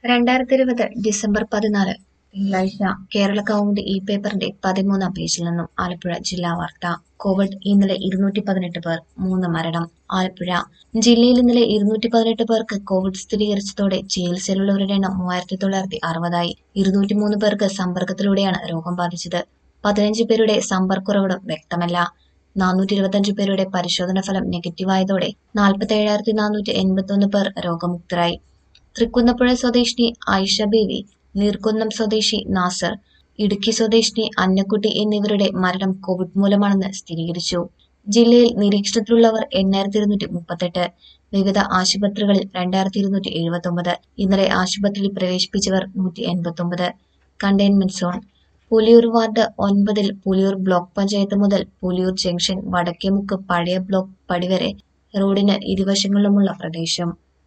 രണ്ടായിരത്തി ഇരുപത് ഡിസംബർ പതിനാല് തിങ്കളാഴ്ച കേരള കൗമുദി ഇ പേപ്പറിന്റെ പതിമൂന്നാം പേജിൽ നിന്നും ആലപ്പുഴ ജില്ലാ വാർത്ത കോവിഡ് ഇന്നലെ ഇരുന്നൂറ്റി പതിനെട്ട് പേർ മൂന്ന് മരണം ആലപ്പുഴ ജില്ലയിൽ ഇന്നലെ ഇരുന്നൂറ്റി പതിനെട്ട് പേർക്ക് കോവിഡ് സ്ഥിരീകരിച്ചതോടെ ചികിത്സയിലുള്ളവരുടെ എണ്ണം മൂവായിരത്തി തൊള്ളായിരത്തി അറുപതായി ഇരുന്നൂറ്റി മൂന്ന് പേർക്ക് സമ്പർക്കത്തിലൂടെയാണ് രോഗം ബാധിച്ചത് പതിനഞ്ച് പേരുടെ സമ്പർക്കുറവിടും വ്യക്തമല്ല നാനൂറ്റി ഇരുപത്തഞ്ച് പേരുടെ പരിശോധന ഫലം നെഗറ്റീവായതോടെ നാൽപ്പത്തി ഏഴായിരത്തി നാനൂറ്റി എൺപത്തി ഒന്ന് പേർ രോഗമുക്തരായി തൃക്കുന്നപ്പുഴ സ്വദേശിനി ആയിഷ ബീവി നീർക്കുന്നം സ്വദേശി നാസർ ഇടുക്കി സ്വദേശിനി അന്നക്കുട്ടി എന്നിവരുടെ മരണം കോവിഡ് മൂലമാണെന്ന് സ്ഥിരീകരിച്ചു ജില്ലയിൽ നിരീക്ഷണത്തിലുള്ളവർ എണ്ണായിരത്തി ഇരുന്നൂറ്റി മുപ്പത്തെട്ട് വിവിധ ആശുപത്രികളിൽ രണ്ടായിരത്തി ഇരുന്നൂറ്റി എഴുപത്തി ഒമ്പത് ഇന്നലെ ആശുപത്രിയിൽ പ്രവേശിപ്പിച്ചവർ നൂറ്റി എൺപത്തി ഒമ്പത് കണ്ടെയ്ൻമെന്റ് സോൺ പുലിയൂർ വാർഡ് ഒൻപതിൽ പുലിയൂർ ബ്ലോക്ക് പഞ്ചായത്ത് മുതൽ പുലിയൂർ ജംഗ്ഷൻ വടക്കേമുക്ക് പഴയ ബ്ലോക്ക് പടി വരെ റോഡിന് ഇരുവശങ്ങളിലുമുള്ള പ്രദേശം